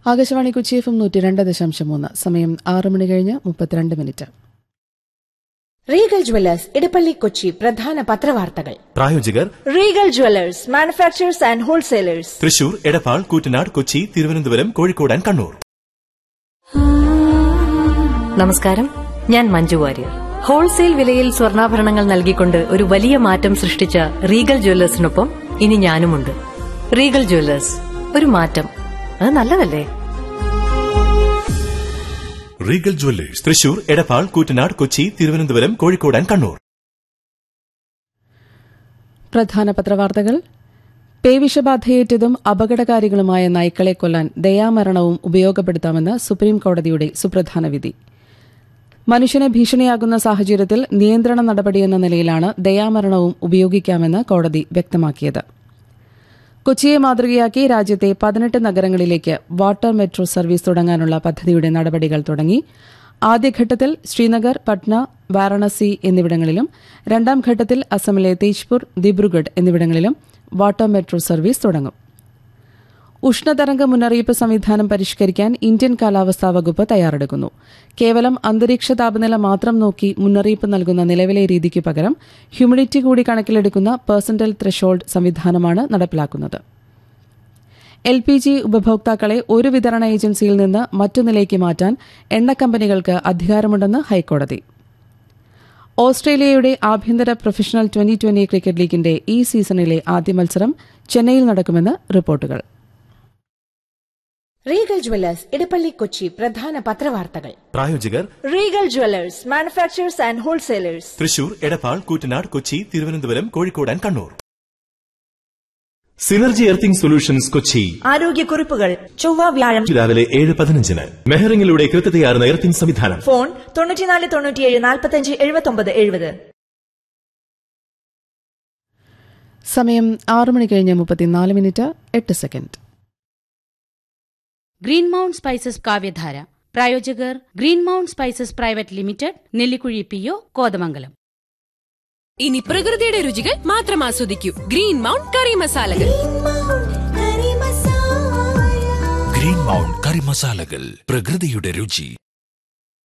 Akashvani Kochi F M നൂറ്റി രണ്ട് ദശാംശം മൂന്ന് സമയം ആറ് മണി കഴിഞ്ഞ് മുപ്പത്തിരണ്ട് minute Regal Jewellers Edappally Kochi പ്രധാന പത്രവാർത്തകൾ പ്രായോജകർ Regal Jewellers manufacturers and wholesalers Thrissur Edappal Koottanad Kochi Thiruvananthapuram Kozhikode and Kannur നമസ്കാരം ഞാൻ മഞ്ജു വാര്യർ ഹോൾസെയിൽ വിലയിൽ സ്വർണ്ണാഭരണങ്ങൾ നൽകിക്കൊണ്ട് ഒരു വലിയ മാറ്റം സൃഷ്ടിച്ച റീഗൽ ജ്വല്ലേഴ്സിനൊപ്പം ഇനി ഞാനുമുണ്ട് റീഗൽ ജ്വല്ലേഴ്സ് ഒരു മാറ്റം അത് നല്ലതല്ലേ Regal Jewellers Thrissur Edappal Koottanad Kochi Thiruvananthapuram Kozhikode and Kannur പ്രധാന പത്രവാർത്തകൾ പേവിഷബാധയേറ്റതും അപകടകാരികളുമായ നായ്ക്കളെ കൊല്ലാൻ ദയാമരണവും ഉപയോഗപ്പെടുത്താമെന്ന് സുപ്രീം കോടതിയുടെ സുപ്രധാന വിധി മനുഷ്യന് ഭീഷണിയാകുന്ന സാഹചര്യത്തിൽ നിയന്ത്രണ നടപടിയെന്ന നിലയിലാണ് ദയാമരണവും ഉപയോഗിക്കാമെന്ന് കോടതി വ്യക്തമാക്കിയത് കൊച്ചിയെ മാതൃകയാക്കി രാജ്യത്തെ പതിനെട്ട് നഗരങ്ങളിലേക്ക് വാട്ടർ മെട്രോ സർവീസ് തുടങ്ങാനുള്ള പദ്ധതിയുടെ നടപടികൾ തുടങ്ങി ആദ്യഘട്ടത്തിൽ ശ്രീനഗർ പട്ന വാരണസി എന്നിവിടങ്ങളിലും രണ്ടാം ഘട്ടത്തിൽ അസമിലെ തേജ്പൂർ ദിബ്രുഗഡ് എന്നിവിടങ്ങളിലും വാട്ടർ മെട്രോ സർവീസ് തുടങ്ങും ഉഷ്ണതരംഗ മുന്നറിയിപ്പ് സംവിധാനം പരിഷ്കരിക്കാൻ ഇന്ത്യൻ കാലാവസ്ഥാ വകുപ്പ് തയ്യാറെടുക്കുന്നു കേവലം അന്തരീക്ഷ താപനില മാത്രം നോക്കി മുന്നറിയിപ്പ് നൽകുന്ന നിലവിലെ രീതിക്ക് പകരം ഹ്യൂമിഡിറ്റി കൂടി കണക്കിലെടുക്കുന്ന പേഴ്സന്റൽ ത്രഷോൾഡ് സംവിധാനമാണ് നടപ്പിലാക്കുന്നത് എൽ പി ജി ഉപഭോക്താക്കളെ ഒരു വിതരണ ഏജൻസിയിൽ നിന്ന് മറ്റൊന്നിലേക്ക് മാറ്റാൻ എണ്ണ കമ്പനികൾക്ക് അധികാരമുണ്ടെന്ന് ഹൈക്കോടതി ഓസ്ട്രേലിയയുടെ ആഭ്യന്തര പ്രൊഫഷണൽ ട്വന്റി ട്വന്റി ക്രിക്കറ്റ് ലീഗിന്റെ ഈ സീസണിലെ ആദ്യ മത്സരം ചെന്നൈയിൽ നടക്കുമെന്ന് റിപ്പോർട്ടുകൾ റീഗൽ ജ്വല്ലേഴ്സ് ഇടപ്പള്ളി കൊച്ചി പ്രധാന പത്രവാർത്തകൾ പ്രായോജകർ Regal Jewellers manufacturers and wholesalers Thrissur Edappal Koottanad Kochi Thiruvananthapuram Kozhikode and Kannur synergy earthing solutions Kochi ആരോഗ്യക്കുറിപ്പുകൾ ചൊവ്വ വ്യാഴം രാവിലെ ഏഴ് പതിനഞ്ചിന് മെഹറിംഗിലൂടെ കൃത്യതയാർന്ന എർത്തിംഗ് സംവിധാനം ഫോൺ തൊണ്ണൂറ്റിനാല് തൊണ്ണൂറ്റിയേഴ് നാൽപ്പത്തഞ്ച് എഴുപത്തൊമ്പത് എഴുപത് സമയം ആറ് മണി കഴിഞ്ഞ് മുപ്പത്തിനാല് മിനിറ്റ് എട്ട് second green mount spices Kavyadhara പ്രായോജകർ green mount spices private limited Nellikuzhi P O Kothamangalam ഇനി പ്രകൃതിയുടെ രുചികൾ മാത്രം ആസ്വദിക്കൂ ഗ്രീൻ മൗണ്ട് കറി മസാലകൾ ഗ്രീൻ മൗണ്ട് കറി മസാലകൾ പ്രകൃതിയുടെ രുചി